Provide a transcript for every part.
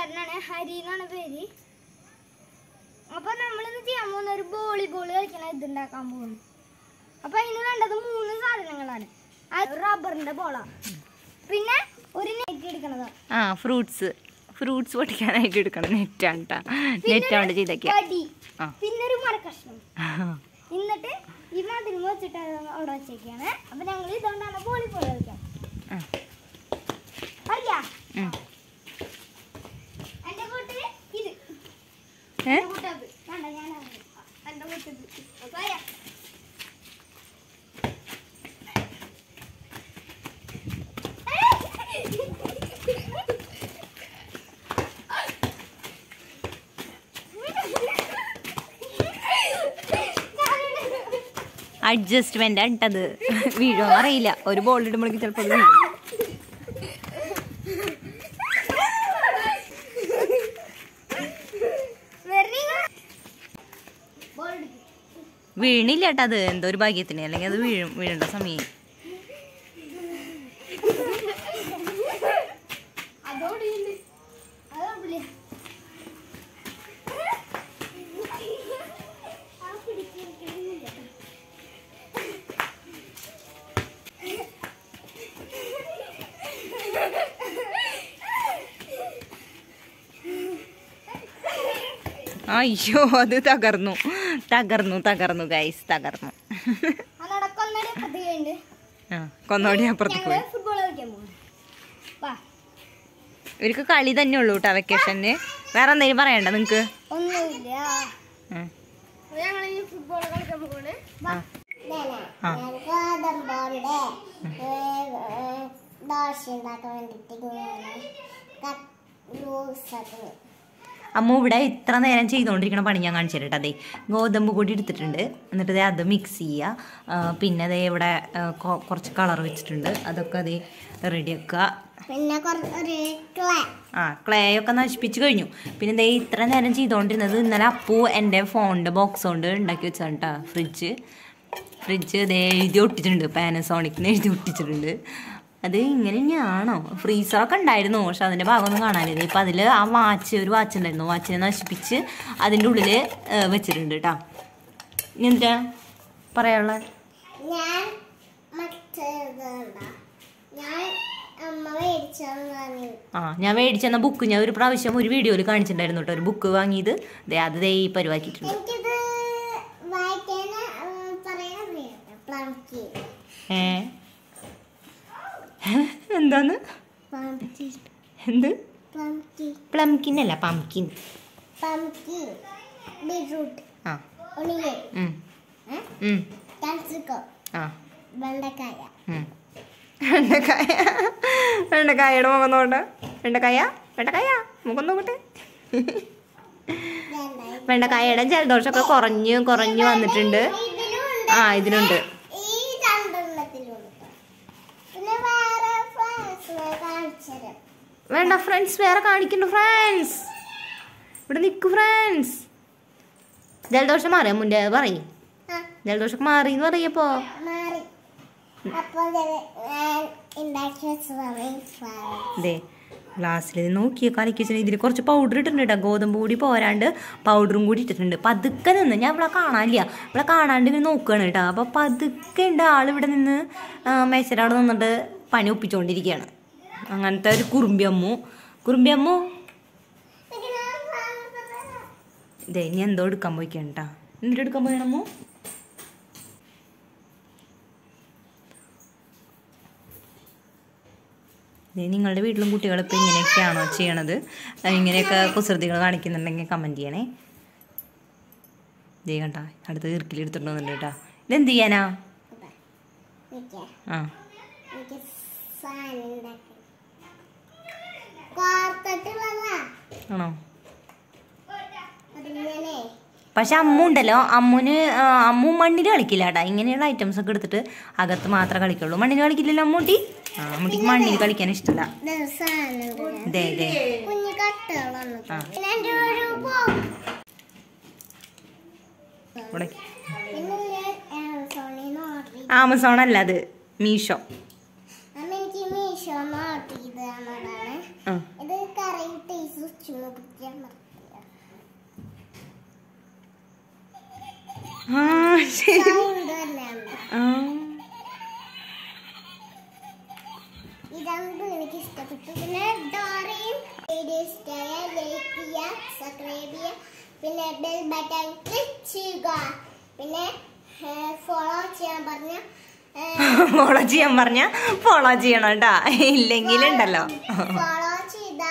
ചേട്ടനാണ് ഹരി എന്നാണ് പേര് അപ്പൊ നമ്മളിന്ന് ചെയ്യാൻ പോകുന്ന ഒരു വോളിബോൾ കളിക്കണ ഇതുണ്ടാക്കാൻ പോകുന്നു അപ്പൊ അതിന് വേണ്ടത് മൂന്ന് സാധനങ്ങളാണ് അത് റബ്ബറിന്റെ ബോളാ പിന്നെ ഒരു നെറ്റ് എടുക്കണതാണ് ആ ഫ്രൂട്ട്സ് ഫ്രൂട്ട്സ് പൊട്ടിക്കാനായിട്ട് എടുക്കണം നെറ്റാണ് കേട്ടോ നെറ്റാണ്ട് ചെയ്തേക്ക കടി ആ. പിന്നെ ഒരു മരക്കഷ്ണം എന്നിട്ട് ഈ മതിൽ വെച്ചിട്ട് അത് അവിടെ വെച്ചേക്കാണ് അപ്പൊ ഞങ്ങൾ ഇതുകൊണ്ടാണ് വോളിബോൾ കളിക്കാം ആ. അറിയാ ഉം. എന്റെ കൂട്ടില് ഇത് ഏ എന്റെ കൂട്ടത് വേണ്ട ഞാൻ എന്റെ കൂട്ടത് അപ്പൊ വരാം. അഡ്ജസ്റ്റ്മെന്റ് ഇട്ടത് വീഴുമെന്ന് അറിയില്ല ഒരു ബോൾ ഇടുമ്പോഴേക്കും ചിലപ്പോൾ അത് വീഴും വെറി ബോൾ എടുക്ക്. വീണില്ല കേട്ടോ അത് എന്തോ ഒരു ഭാഗ്യത്തിന് അല്ലെങ്കിൽ അത് വീഴും വീഴേണ്ട സമയം അതോടെ ഇല്ല. അതോടില്ല. ആ പിടിച്ചിരിക്കുന്നില്ല. അയ്യോ അത് തകർന്നു തകർന്നു തകർന്നു ഗൈസ് തകർന്നു അതടക്കൊന്നടി അപ്പുറത്തേക്കുണ്ട്. ആ കൊന്നോടി അപ്പുറത്തേക്ക് ഞങ്ങള് പോയി ഫുട്ബോൾ കളിക്കാൻ പോകുന്നു വാ ഇവർക്ക് കളി തന്നെ ഉള്ളൂ കേട്ടോ വെക്കേഷന് വേറെ എന്തെങ്കിലും പറയണ്ട നിങ്ങക്ക് ഒന്നുമില്ല ഉം. ഞങ്ങൾ ഈ ഫുട്ബോൾ കളിക്കാൻ പോകുന്നത് ആ. ആ. ഗോതമ്പോടെ ദോശ ഉണ്ടാക്കാൻ വേണ്ടിട്ട് അമ്മ ഇവിടെ ഇത്ര നേരം ചെയ്തുകൊണ്ടിരിക്കണ പണി ഞാൻ കാണിച്ചു തരട്ടെ അതെ ഗോതമ്പ് പൊടി എടുത്തിട്ടുണ്ട് എന്നിട്ട് ദേ അത് മിക്സ് ചെയ്യുക ആ, പിന്നെ അതേ ഇവിടെ ആ, കൊ- കുറച്ച് കളർ വെച്ചിട്ടുണ്ട് അതൊക്കെ അതേ റെഡിയാക്കുക പിന്നെ ഒരു ക്ലേ ആ ക്ലേ ഒക്കെ നശിപ്പിച്ച് കഴിഞ്ഞു പിന്നെ ദേ ഇത്ര നേരം ചെയ്തുകൊണ്ടിരുന്നത് ഇന്നലെ അപ്പു എൻ്റെ ഫോണിൻ്റെ ബോക്സ് കൊണ്ട് ഉണ്ടാക്കി വെച്ചാണ് കേട്ടോ ഫ്രിഡ്ജ് ഫ്രിഡ്ജ് ദേ എഴുതി ഒട്ടിച്ചിട്ടുണ്ട് പാനസോണിക്കിന് എഴുതി ഒട്ടിച്ചിട്ടുണ്ട് അത് ഇങ്ങനെ തന്നെയാണോ ഫ്രീസറൊക്കെ ഉണ്ടായിരുന്നു പക്ഷെ അതിൻ്റെ ഭാഗമൊന്നും കാണാനില്ല ഇപ്പം അതിൽ ആ വാച്ച് ഒരു വാച്ച് ഉണ്ടായിരുന്നു വാച്ചിനെ നശിപ്പിച്ച് അതിൻ്റെ ഉള്ളിൽ വെച്ചിട്ടുണ്ട് കേട്ടോ ഇനി എന്താ പറയാനുള്ളത് ഞാൻ മറ്റേ ഞാൻ അമ്മ മേടിച്ചതാണ് ആ ഞാൻ മേടിച്ചെന്ന ബുക്ക് ഞാൻ ഒരു പ്രാവശ്യം ഒരു വീഡിയോയിൽ കാണിച്ചിട്ടുണ്ടായിരുന്നു കേട്ടോ ഒരു ബുക്ക് വാങ്ങിയത് ദേ അത് ദേ ഈ പരിവാക്കിയിട്ടുണ്ട് എനിക്കിത് വായിക്കാൻ പറയാൻ പ്ലംകി ഏ എന്താന്ന് പ്ലംകി എന്ത് പ്ലംകി പ്ലംകിൻ അല്ല പംകിൻ പംകി ബീട്രൂട്ട് ആ ഒണിയൻ ഉം, ഉം, കാപ്സിക്കം ആ വെണ്ടക്കായ ഉം. വെണ്ടക്കായ വെണ്ടക്കായയുടെ മുഖം നോക്കട്ടെ വെണ്ടക്കായ വെണ്ടക്കായ മുഖം നോക്കട്ടെ വെണ്ടക്കായയുടെ ജലദോഷമൊക്കെ കുറഞ്ഞു കുറഞ്ഞു വന്നിട്ടുണ്ട് ഇതിലുണ്ട് ആ ഇതിനുണ്ട് ഈ രണ്ടെണ്ണത്തിലുണ്ട് പിന്നെ വേറെ ഫ്രണ്ട്സിനെ കാണിച്ചുതരാം വേണ്ട ഫ്രണ്ട്സ് വേറെ കാണിക്കുന്നു ഫ്രണ്ട്സ് ഇവിടെ നിൽക്കു ഫ്രണ്ട്സ് ജലദോഷം മാറിയ മുന്നേ പറയും ആ ജലദോഷം മാറി എന്ന് പറയപ്പോ മാറി അപ്പോൾ ഞാൻ ഉണ്ടാക്കി വെച്ചതാണ് ഈ flower. അതെ ഗ്ലാസ്സിൽ നോക്കിയ കലക്കി വെച്ചാൽ ഇതിൽ കുറച്ച് പൗഡർ ഇട്ടിട്ടുണ്ട് കേട്ടോ ഗോതമ്പ് കൂടി പോരാണ്ട് പൗഡറും കൂടി ഇട്ടിട്ടുണ്ട് പതുക്കെ നിന്ന് ഞാൻ ഇവിടെ കാണാനില്ല ഇവിടെ കാണാണ്ട് ഇങ്ങനെ നോക്കുകയാണ് കേട്ടോ അപ്പോൾ പതുക്കെ ഉണ്ട് ആൾ ഇവിടെ നിന്ന് മേശയുടെ അവിടെ നിന്നിട്ട് പണി ഒപ്പിച്ചുകൊണ്ടിരിക്കുകയാണ് അങ്ങനത്തെ ഒരു കുറുമ്പി അമ്മു കുറുമ്പി അമ്മു ഇത് ഞാൻ flower തരാം. ഇതേ ഇനി എന്തോ എടുക്കാൻ പോയിക്കാണ് കേട്ടോ എന്നിട്ട് എടുക്കാൻ പോയണം അമ്മു ദേ നിങ്ങളുടെ വീട്ടിലും കുട്ടികൾ ഇപ്പോൾ ഇങ്ങനെയൊക്കെയാണോ ചെയ്യണത് അത് ഇങ്ങനെയൊക്കെ കുസൃതികൾ കാണിക്കുന്നുണ്ടെങ്കിൽ കമൻറ്റ് ചെയ്യണേ ദേ കണ്ട അടുത്ത് ഇറുക്കിലെടുത്തിട്ട് വന്നിട്ടുണ്ട് കേട്ടോ ഇതെന്ത് ചെയ്യാനാ എനിക്ക് ആ എനിക്ക് സാധനം ഉണ്ടാക്കി കോർത്തിട്ടുള്ളതാ ആണോ അതിങ്ങനെ പക്ഷെ അമ്മു ഉണ്ടല്ലോ അമ്മുന് ആ, അമ്മു മണ്ണിൽ കളിക്കില്ല കേട്ടാ ഇങ്ങനെയുള്ള ഐറ്റംസ് ഒക്കെ എടുത്തിട്ട് അകത്ത് മാത്രമേ കളിക്കുള്ളൂ മണ്ണിൽ കളിക്കില്ലല്ലോ അമ്മൂട്ടി ആ അമ്മൂട്ടിക്ക് മണ്ണിൽ കളിക്കാൻ ഇഷ്ടമല്ല ഇത് സാധനം ഇതേ ഇതേ കുഞ്ഞു കട്ടുകളാണ് ആ. പിന്നെ എൻ്റെ ഒരു പോ ഇവിടെ പിന്നെ ഞാൻ ആമസോണിൽ നിന്ന് ഓർഡർ ചെയ്തു ആമസോൺ അല്ല അത് മീഷോ അമ്മ എനിക്ക് മീഷോ ഓർഡർ ചെയ്ത് തന്നതാണ് ആ ഇത് കറി ടേസ്റ്റ് ചുമപ്പിക്കാൻ മറക്കില്ല ആ ശരി സൗണ്ട് തന്നെയാണ് ആ. ഇതാണ് എനിക്ക് ഇഷ്ടപ്പെട്ടു പിന്നെ ഡോറയും വീഡിയോ ഇഷ്ടമായ ലൈക്ക് ചെയ്യുക സബ്സ്ക്രൈബ് ചെയ്യുക പിന്നെ ബെൽ ബട്ടൺ ക്ലിക്ക് ചെയ്യുക പിന്നെ ഫോളോ ചെയ്യാൻ പറഞ്ഞ ഫോളോ ചെയ്യാൻ പറഞ്ഞ ഫോളോ ചെയ്യണം കേട്ടാ ഇല്ലെങ്കിലുണ്ടല്ലോ ഫോളോ ചെയ്ത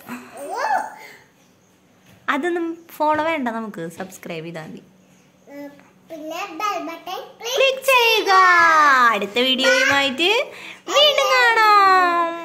അതൊന്നും ഫോളോ വേണ്ട നമുക്ക് സബ്സ്ക്രൈബ് ചെയ്താൽ മതി പിന്നെ ബെൽ ബട്ടൺ ക്ലിക്ക് ക്ലിക്ക് ചെയ്യുക അടുത്ത വീഡിയോയുമായിട്ട് വീണ്ടും കാണാം